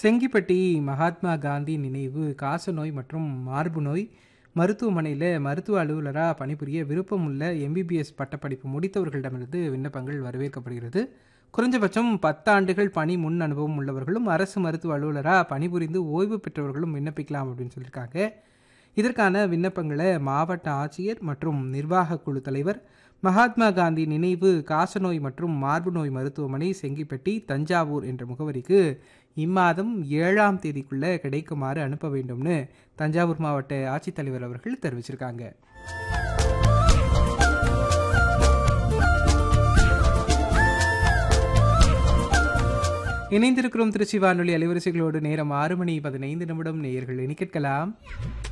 செங்கிப்பட்டி மகாத்மா காந்தி நினைவு காசநோய் மற்றும் மார்பு நோய் மருத்துவமனையில் மருத்துவ அலுவலராக பணிபுரிய விருப்பமுள்ள எம்பிபிஎஸ் பட்டப்படிப்பு முடித்தவர்களிடமிருந்து விண்ணப்பங்கள் வரவேற்கப்படுகிறது குறைஞ்சபட்சம் பத்தாண்டுகள் பணி முன் அனுபவம் உள்ளவர்களும் அரசு மருத்துவ அலுவலராக பணிபுரிந்து ஓய்வு பெற்றவர்களும் விண்ணப்பிக்கலாம் அப்படின்னு சொல்லியிருக்காங்க இதற்கான விண்ணப்பங்களை மாவட்ட ஆட்சியர் மற்றும் நிர்வாக குழு தலைவர் மகாத்மா காந்தி நினைவு காசநோய் மற்றும் மார்பு நோய் மருத்துவமனை செங்கிப்பட்டி தஞ்சாவூர் என்ற முகவரிக்கு இம்மாதம் ஏழாம் தேதிக்குள்ள கிடைக்குமாறு அனுப்ப வேண்டும்னு தஞ்சாவூர் மாவட்ட ஆட்சித்தலைவர் அவர்கள் தெரிவிச்சிருக்காங்க இணைந்திருக்கிறோம் திருச்சி வானொலி அலைவரிசைகளோடு நேரம் ஆறு மணி பதினைந்து நிமிடம் நேயர்கள் இனி கேட்கலாம்